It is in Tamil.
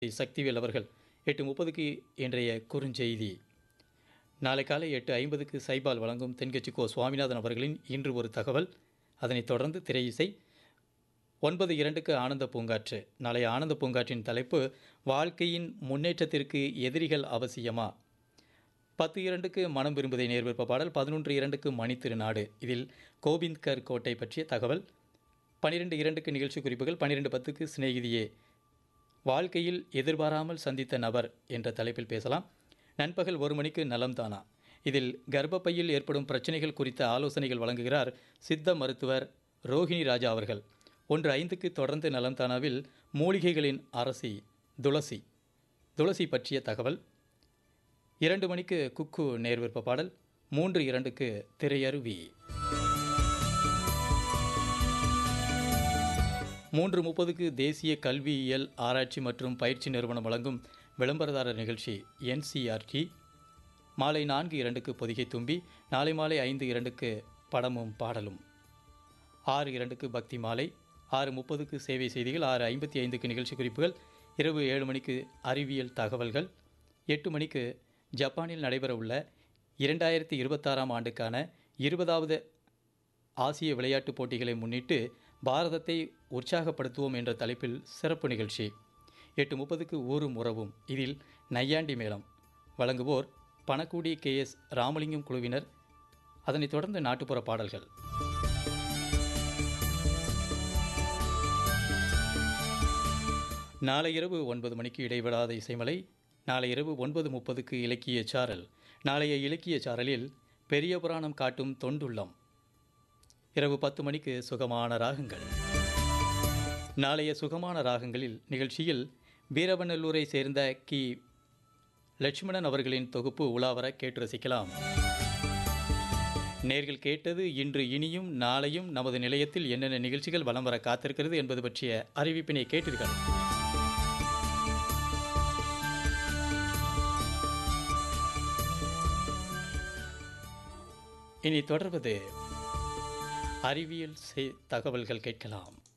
சக்திவேல் அவர்கள் எட்டு முப்பதுக்கு இன்றைய குறுஞ்செய்தி நாளை காலை எட்டு ஐம்பதுக்கு சைபால் வழங்கும் தென்கட்சி கோ சுவாமிநாதன் அவர்களின் இன்று ஒரு தகவல் அதனைத் தொடர்ந்து திரை இசை ஒன்பது இரண்டுக்கு ஆனந்த பூங்காற்று நாளைய ஆனந்த பூங்காற்றின் தலைப்பு வாழ்க்கையின் முன்னேற்றத்திற்கு எதிரிகள் அவசியமா பத்து இரண்டுக்கு மனம் விரும்புதை நேர்விற்ப பாடல் பதினொன்று இரண்டுக்கு மணித்திருநாடு இதில் கோபிந்த்கர் கோட்டை பற்றிய தகவல் பன்னிரெண்டு இரண்டுக்கு நிகழ்ச்சி குறிப்புகள் பன்னிரெண்டு பத்துக்கு சிநேகிதியே வாழ்க்கையில் எதிர்பாராமல் சந்தித்த நபர் என்ற தலைப்பில் பேசலாம் நண்பகல் ஒரு மணிக்கு நலம் தானா இதில் கர்ப்பப்பையில் ஏற்படும் பிரச்சனைகள் குறித்த ஆலோசனைகள் வழங்குகிறார் சித்த மருத்துவர் ரோஹிணி ராஜா அவர்கள் ஒன்று ஐந்துக்கு தொடர்ந்து நலம் தானாவில் மூலிகைகளின் அரசி துளசி துளசி பற்றிய தகவல் இரண்டு மணிக்கு குக்கு நேர்விற்ப பாடல் மூன்று இரண்டுக்கு திரையருவி மூன்று முப்பதுக்கு தேசிய கல்வியியல் ஆராய்ச்சி மற்றும் பயிற்சி நிறுவனம் வழங்கும் விளம்பரதாரர் நிகழ்ச்சி என்சிஆர்டி மாலை நான்கு இரண்டுக்கு பொதிகை தும்பி நாளை மாலை ஐந்து இரண்டுக்கு படமும் பாடலும் ஆறு இரண்டுக்கு பக்தி மாலை ஆறு முப்பதுக்கு சேவை செய்திகள் ஆறு ஐம்பத்தி ஐந்துக்கு நிகழ்ச்சி குறிப்புகள் இரவு ஏழு மணிக்கு அறிவியல் தகவல்கள் எட்டு மணிக்கு ஜப்பானில் நடைபெறவுள்ள இரண்டாயிரத்தி இருபத்தாறாம் ஆண்டுக்கான இருபதாவது ஆசிய விளையாட்டுப் போட்டிகளை முன்னிட்டு பாரதத்தை உற்சாகப்படுத்துவோம் என்ற தலைப்பில் சிறப்பு நிகழ்ச்சி எட்டு முப்பதுக்கு ஊரும் உறவும் இதில் நையாண்டி மேளம் வழங்குவோர் பணக்கூடி கே எஸ் ராமலிங்கம் குழுவினர் அதனைத் தொடர்ந்து நாட்டுப்புற பாடல்கள் நாளை இரவு ஒன்பது மணிக்கு இடைவிடாத இசைமலை நாளை இரவு ஒன்பது முப்பதுக்கு இலக்கிய சாரல் நாளைய இலக்கிய சாரலில் பெரிய புராணம் காட்டும் தொண்டுள்ளம் இரவு பத்து மணிக்கு சுகமான ராகங்கள் நாளைய சுகமான ராகங்களில் நிகழ்ச்சியில் வீரவநல்லூரை சேர்ந்த கி லட்சுமணன் அவர்களின் தொகுப்பு உலாவர கேட்டு ரசிக்கலாம் நேர்கள் கேட்டது இன்று இனியும் நாளையும் நமது நிலையத்தில் என்னென்ன நிகழ்ச்சிகள் வலம் வர காத்திருக்கிறது என்பது பற்றிய அறிவிப்பினை கேட்டீர்கள் இனி தொடர்வது அறிவியல் செய்- தகவல்கள் கேட்கலாம்